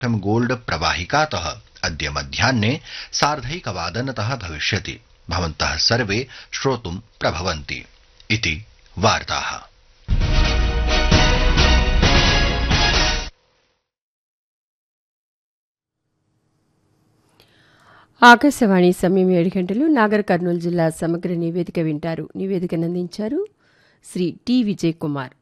FM gold प्रवाहिकातः अद्य मध्याह्ने सार्धैकवादनतः भविष्यति भवन्तः सर्वे श्रोतुं प्रभवन्ति इति वार्ताः ఆకాశవాణి సమయం ఏడు గంటలు నాగర్ కర్నూలు జిల్లా సమగ్ర నివేదిక వింటారు నివేదికను అందించారు శ్రీ టి విజయ్ కుమార్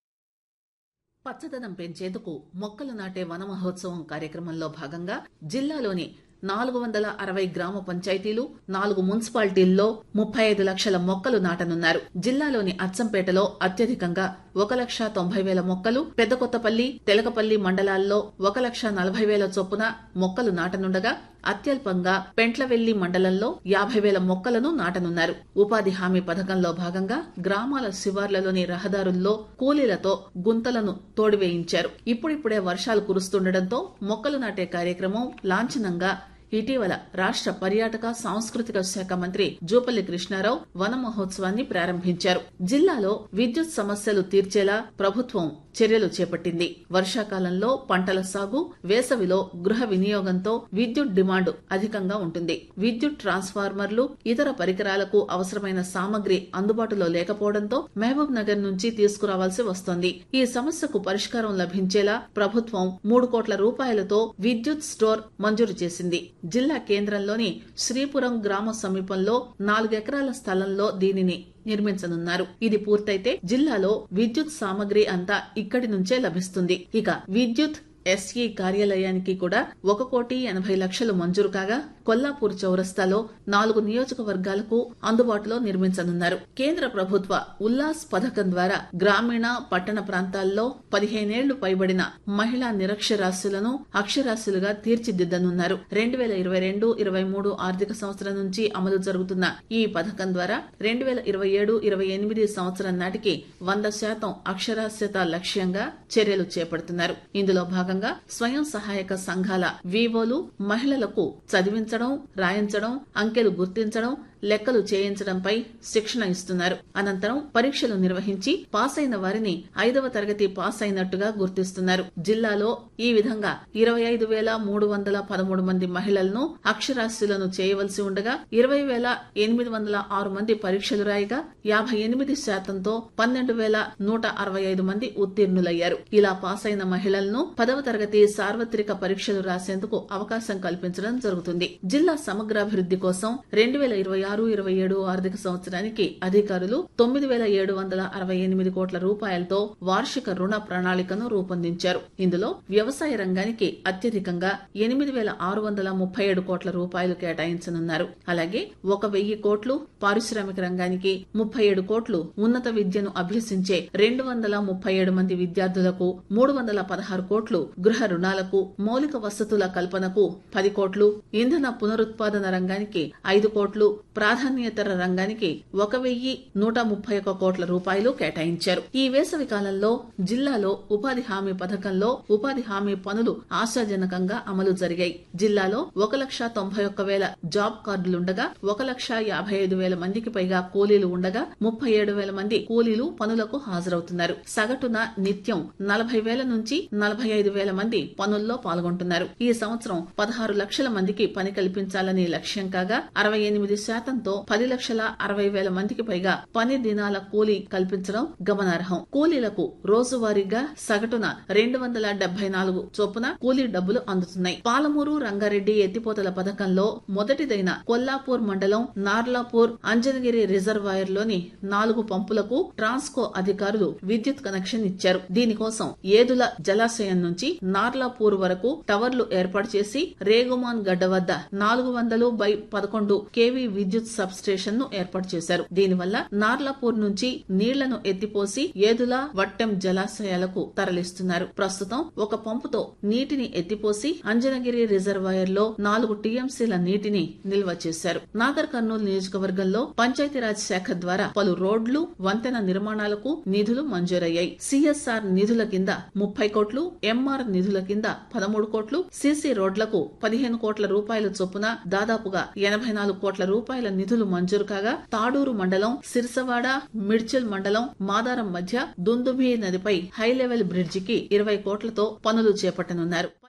పచ్చదనం పెంచేందుకు మొక్కలు నాటే వన మహోత్సవం కార్యక్రమంలో భాగంగా జిల్లాలోని నాలుగు వందల అరవై గ్రామ పంచాయతీలు నాలుగు మున్సిపాలిటీల్లో ముప్పై ఐదు లక్షల మొక్కలు నాటనున్నారు జిల్లాలోని అచ్చంపేటలో అత్యధికంగా ఒక లక్ష తొంభై వేల మొక్కలు పెద్దకొత్తపల్లి తెలకపల్లి మండలాల్లో ఒక లక్ష నలభై వేల చొప్పున మొక్కలు నాటనుండగా అత్యల్పంగా పెంట్లవెల్లి మండలంలో యాభై వేల మొక్కలను నాటనున్నారు ఉపాధి హామీ పథకంలో భాగంగా గ్రామాల శివార్లలోని రహదారుల్లో కూలీలతో గుంతలను తోడివేయించారు ఇప్పుడిప్పుడే వర్షాలు కురుస్తుండటంతో మొక్కలు నాటే కార్యక్రమం లాంఛనంగా ఇటీవల రాష్ట్ర పర్యాటక సాంస్కృతిక శాఖ మంత్రి జూపల్లి కృష్ణారావు వన మహోత్సవాన్ని ప్రారంభించారు జిల్లాలో విద్యుత్ సమస్యలు తీర్చేలా ప్రభుత్వం చర్యలు చేపట్టింది వర్షాకాలంలో పంటల సాగు వేసవిలో గృహ వినియోగంతో విద్యుత్ డిమాండ్ అధికంగా ఉంటుంది విద్యుత్ ట్రాన్స్ఫార్మర్లు ఇతర పరికరాలకు అవసరమైన సామగ్రి అందుబాటులో లేకపోవడంతో మహబూబ్ నగర్ నుంచి తీసుకురావాల్సి వస్తోంది ఈ సమస్యకు పరిష్కారం లభించేలా ప్రభుత్వం మూడు కోట్ల రూపాయలతో విద్యుత్ స్టోర్ మంజూరు చేసింది జిల్లా కేంద్రంలోని శ్రీపురం గ్రామ సమీపంలో నాలుగెకరాల స్థలంలో దీనిని నిర్మించనున్నారు ఇది పూర్తయితే జిల్లాలో విద్యుత్ సామగ్రి అంతా ఇక్కడి నుంచే లభిస్తుంది ఇక విద్యుత్ ఎస్ఈ కార్యాలయానికి కూడా ఒక కోటి ఎనభై లక్షలు మంజూరు కాగా కొల్లాపూర్ చౌరస్తాలో నాలుగు నియోజకవర్గాలకు అందుబాటులో నిర్మించనున్నారు కేంద్ర ప్రభుత్వ ఉల్లాస్ పథకం ద్వారా గ్రామీణ పట్టణ ప్రాంతాల్లో పదిహేనేళ్లు పైబడిన మహిళా నిరక్షరాస్యులను అక్షరాస్యులుగా తీర్చిదిద్దనున్నారు రెండు వేల ఇరవై రెండు ఇరవై మూడు ఆర్థిక సంవత్సరం నుంచి అమలు జరుగుతున్న ఈ పథకం ద్వారా రెండు వేల ఇరవై ఏడు ఇరవై ఎనిమిది సంవత్సరం నాటికి వంద శాతం అక్షరాస్యత లక్ష్యంగా చర్యలు చేపడుతున్నారు ఇందులో భాగంగా స్వయం సహాయక సంఘాల వీవోలు మహిళలకు చదివించడం రాయించడం అంకెలు గుర్తించడం లెక్కలు చేయించడంపై శిక్షణ ఇస్తున్నారు అనంతరం పరీక్షలు నిర్వహించి పాస్ అయిన వారిని ఐదవ తరగతి పాస్ అయినట్టుగా గుర్తిస్తున్నారు జిల్లాలో ఈ విధంగా ఇరవై ఐదు వేల మూడు వందల పదమూడు మంది మహిళలను అక్షరాస్యులను చేయవలసి ఉండగా ఇరవై వేల ఎనిమిది వందల ఆరు మంది పరీక్షలు రాయగా యాభై ఎనిమిది శాతంతో పన్నెండు వేల నూట అరవై ఐదు మంది ఉత్తీర్ణులయ్యారు ఇలా పాస్ అయిన మహిళలను పదవ తరగతి సార్వత్రిక పరీక్షలు రాసేందుకు అవకాశం కల్పించడం జరుగుతుంది జిల్లా సమగ్రాభివృద్ధి కోసం రెండు వేల ఇరవై ఆరు ఇరవై ఏడు ఆర్థిక సంవత్సరానికి అధికారులు తొమ్మిది వేల ఏడు వందల అరవై ఎనిమిది కోట్ల రూపాయలతో వార్షిక రుణ ప్రణాళికను రూపొందించారు ఇందులో వ్యవసాయ రంగానికి అత్యధికంగా ఎనిమిది వేల ఆరు వందల ముప్పై ఏడు కోట్ల రూపాయలు కేటాయించనున్నారు అలాగే ఒక వెయ్యి కోట్లు పారిశ్రామిక రంగానికి ముప్పై ఏడు కోట్లు ఉన్నత విద్యను అభ్యసించే రెండు వందల ముప్పై ఏడు మంది విద్యార్థులకు మూడు వందల పదహారు కోట్లు గృహ రుణాలకు మౌలిక వసతుల కల్పనకు పది కోట్లు ఇంధన పునరుత్పాదన రంగానికి ఐదు కోట్లు ప్రాధాన్యతర రంగానికి ఒక వెయ్యి నూట ముప్పై ఒక్క కోట్ల రూపాయలు కేటాయించారు ఈ వేసవి కాలంలో జిల్లాలో ఉపాధి హామీ పథకంలో ఉపాధి హామీ పనులు ఆశాజనకంగా అమలు జరిగాయి జిల్లాలో ఒక లక్ష తొంభై ఒక్క వేల జాబ్ కార్డులుండగా ఒక లక్ష యాభై ఐదు వేల మందికి పైగా కూలీలు ఉండగా ముప్పై ఏడు వేల మంది కూలీలు పనులకు హాజరవుతున్నారు సగటున నిత్యం నలభై వేల నుంచి నలభై ఐదు వేల మంది పనుల్లో పాల్గొంటున్నారు ఈ సంవత్సరం పదహారు లక్షల మందికి పని కల్పించాలని లక్ష్యం కాగా అరవై ఎనిమిది శాతంతో పది లక్షల అరవై వేల మందికి పైగా పని దినాల కూలీ కల్పించడం గమనార్హం కూలీలకు రోజువారీగా సగటున రెండు వందల డెబ్బై నాలుగు చొప్పున కూలీ డబ్బులు అందుతున్నాయి పాలమూరు రంగారెడ్డి ఎత్తిపోతల పథకంలో మొదటిదైన కొల్లాపూర్ మండలం నార్లాపూర్ అంజనగిరి రిజర్వాయర్ లోని నాలుగు పంపులకు ట్రాన్స్కో అధికారులు విద్యుత్ కనెక్షన్ ఇచ్చారు దీనికోసం ఏదుల జలాశయం నుంచి నార్లాపూర్ వరకు టవర్లు ఏర్పాటు చేసి రేగుమాన్ గడ్డ వద్ద నాలుగు వందలు బై పదకొండు కేవీ విద్యుత్ సబ్ స్టేషన్ ను ఏర్పాటు చేశారు దీనివల్ల నార్లాపూర్ నుంచి నీళ్లను ఎత్తిపోసి ఏదుల వట్టెం జలాశయాలకు తరలిస్తున్నారు ప్రస్తుతం ఒక పంపుతో నీటిని ఎత్తిపోసి అంజనగిరి రిజర్వాయర్ లో నాలుగు టీఎంసీల నీటిని నిల్వ చేశారు నాగర్ కర్నూలు నియోజకవర్గంలో పంచాయతీరాజ్ శాఖ ద్వారా పలు రోడ్లు వంతెన నిర్మాణాలకు నిధులు మంజూరయ్యాయి సిఎస్ఆర్ నిధుల కింద ముప్పై కోట్లు ఎంఆర్ నిధుల కింద పదమూడు కోట్లు సిసి రోడ్లకు పదిహేను కోట్ల రూపాయల చొప్పున దాదాపుగా ఎనభై నాలుగు కోట్ల రూపాయల నిధులు మంజూరు కాగా తాడూరు మండలం సిరిసవాడ మిడ్చల్ మండలం మాదారం మధ్య దుందుభి నదిపై హై లెవెల్ బ్రిడ్జికి ఇరవై కోట్లతో పనులు చేపట్టనున్నారు